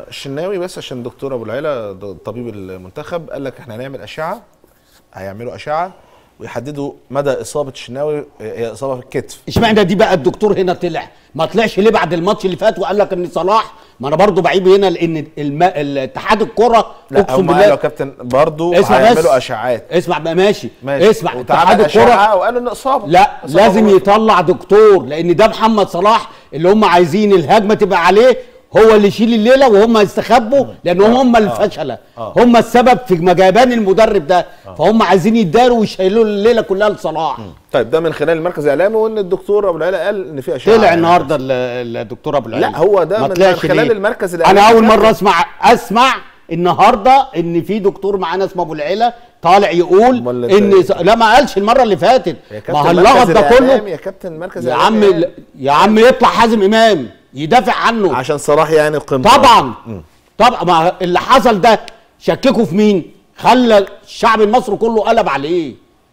الشناوي بس عشان الدكتور ابو العلا د- طبيب المنتخب قال لك احنا هنعمل اشعه هيعملوا اشعه ويحددوا مدى اصابه الشناوي هي اصابه في الكتف اشمعنى دي بقى الدكتور هنا طلع ما طلعش ليه بعد الماتش اللي فات وقال لك ان صلاح ما انا برضو بعيب هنا لان الم... الاتحاد الكره لا اقسم هم بالله قالوا يا كابتن برضه اسمع بس. هيعملوا اشعاعات اسمع بقى ماشي, ماشي اسمع واتعمل اتحاد الكره اشعه وقالوا ان اصابه لا إصابة لازم غلط. يطلع دكتور لان ده محمد صلاح اللي هم عايزين الهجمه تبقى عليه هو اللي يشيل الليله وهم يستخبوا لانهم هم الفشله هم السبب في مجابان المدرب ده فهم عايزين يداروا ويشيلوا الليله كلها لصلاح طيب ده من خلال المركز الاعلامي وان الدكتور ابو العلا قال ان في اشعه طلع يعني. النهارده ال- الدكتور ابو العلا لا، هو ده ما من طلعش خلال ليه؟ المركز الإعلامي انا اول كابتن. مره اسمع اسمع النهارده ان في دكتور معانا اسمه ابو العلا طالع يقول أمال ان إزاي؟ س- لا ما قالش المره اللي فاتت يا ما هو كابتن اللغط المركز ده كله الإعلامي يا كابتن المركز يا عم الإعلامي يا عم يطلع حازم امام يدافع عنه عشان صلاح يعني قيمته طبعا طبعا ما اللي حصل ده شككوا في مين خلى الشعب المصري كله قلب عليه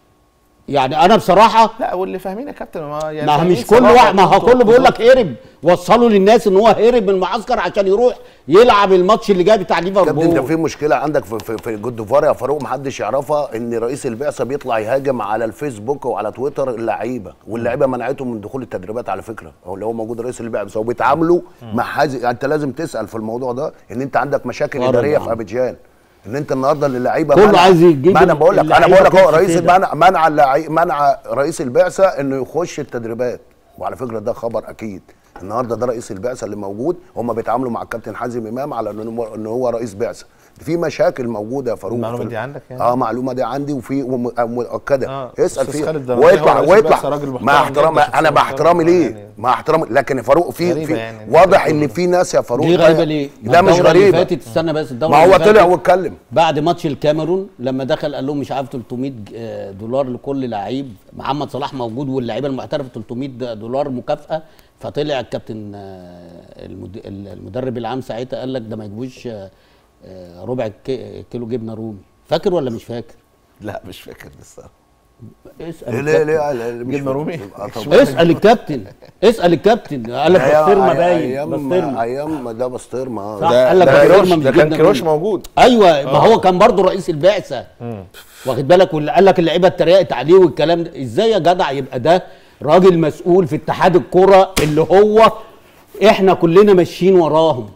يعني انا بصراحه لا واللي فاهمين يا كابتن ما يعني ما هو فاهمين مش كل صلاح واحد ما هو وقيمته كله بيقول لك وقدرته. هرب وصلوا للناس ان هو هرب من المعسكر عشان يروح يلعب الماتش اللي جاي بتاع كابتن انت ليفربول في مشكله عندك في في, في جود ديفوار يا فاروق محدش يعرفها ان رئيس البعثه بيطلع يهاجم على الفيسبوك وعلى تويتر اللعيبه واللعيبه منعتهم من دخول التدريبات على فكره هو اللي هو موجود رئيس البعثه وبيتعاملوا مع حازم يعني انت لازم تسال في الموضوع ده ان انت عندك مشاكل ورا اداريه نعم. في ابيجان ان انت النهارده اللعيبه كله منع- عايز يجيب ما انا بقول لك انا اللعيبة بقول لك هو كده رئيس كده. منع منع اللعي- منع رئيس البعثه انه يخش التدريبات وعلى فكره ده خبر اكيد النهارده ده رئيس البعثه اللي موجود هم بيتعاملوا مع الكابتن حازم امام على انه ان هو رئيس بعثه في مشاكل موجوده يا فاروق المعلومة في- دي عندك يعني؟ اه المعلومه دي عندي وفي وم- مؤكده آه، اسال أستاذ فيها خالد دراوي ويطلع هو رئيس ويطلع البعثة راجل محترم مع احترام جدا، شخصية انا مع احترامي محترمة ليه يعني. مع احترامي لكن يا فاروق في غريبة في يعني. واضح ان في ناس يا فاروق دي غريبه ليه؟ ما ده مش الدورة اللي غريبه فاتت استنى بس الدورة ما هو اللي طلع فاتت واتكلم بعد ماتش الكاميرون لما دخل قال لهم مش عارف 300 ج- دولار لكل لعيب محمد صلاح موجود واللعيبه المحترفه 300 دولار مكافاه فطلع الكابتن آه، المد- المدرب العام ساعتها قال لك ده ما يجيبوش آه، آه، ربع كي- كيلو جبنه رومي فاكر ولا مش فاكر؟ لا مش فاكر لسه اسال ليه ليه الكابتن. ليه مش جبنة رومي؟ آه طبعاً. اسال الكابتن اسال الكابتن قال لك أيام- بسطرمه أي- باين ايام بسطرمه ايام ده بسطرمه آه. صح. ده قال لك ده بسطرمة كيروش مش ده كان جبنة كيروش رومي. موجود ايوه ما هو كان برضه رئيس البعثه واخد بالك واللي قال لك اللعيبه اتريقت عليه والكلام ده ازاي يا جدع يبقى ده راجل مسؤول في اتحاد الكره اللي هو احنا كلنا ماشيين وراهم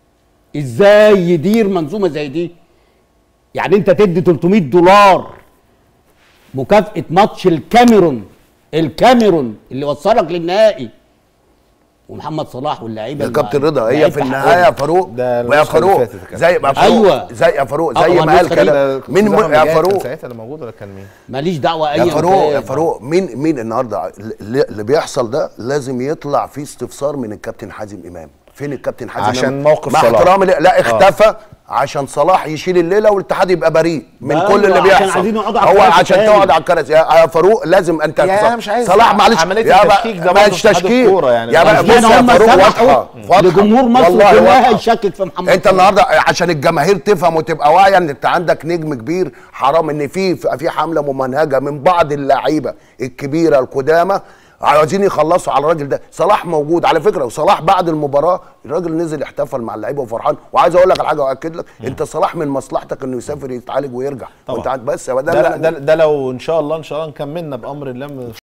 ازاي يدير منظومه زي دي يعني انت تدي 300 دولار مكافاه ماتش الكاميرون الكاميرون اللي وصلك للنهائي ومحمد صلاح واللعيبه يا اللي- كابتن رضا هي لعيبة في حقهم. النهايه يا فاروق ده يا النسخة اللي فاروق فاتت يا كابتن. زي ما فاروق أيوة. زي يا فاروق آه، زي هو ما قال النسخة دي كده مين مين م- يا فاروق ساعتها اللي موجود ولا كان مين؟ ماليش دعوه اي يا فاروق يا كان. فاروق مين مين النهارده اللي اللي بيحصل ده لازم يطلع فيه استفسار من الكابتن حازم امام فين الكابتن حازم عشان امام موقف مع صلاح. احترامي لا- لا اختفى عشان صلاح يشيل الليله والاتحاد يبقى بريء من أيوة، كل اللي عشان بيحصل عايزين يقعدوا على هو الكراسي عشان تاني. تقعد على الكراسي يا يا فاروق لازم انت يا أنا مش عايز صلاح معلش عملية يا التشكيك ده بقى- برضه مش في اتحاد تشكيك الكورة يعني. يا بقى عشان بص يا هم فاروق سمحوا واضحه واضحة. لجمهور مصر والله كلها واضحة. يشكك في محمد انت صلاح. النهارده عشان الجماهير تفهم وتبقى واعيه ان انت عندك نجم كبير حرام ان في في حمله ممنهجه من بعض اللعيبه الكبيره القدامى عايزين يخلصوا على الراجل ده صلاح موجود على فكره وصلاح بعد المباراه الراجل نزل احتفل مع اللعيبه وفرحان وعايز اقول لك على حاجه واكد لك انت صلاح من مصلحتك انه يسافر يتعالج ويرجع طبعا. وانت عند- بس هو ده ده, اللي- ده, ده لو ان شاء الله ان شاء الله نكملنا بامر الله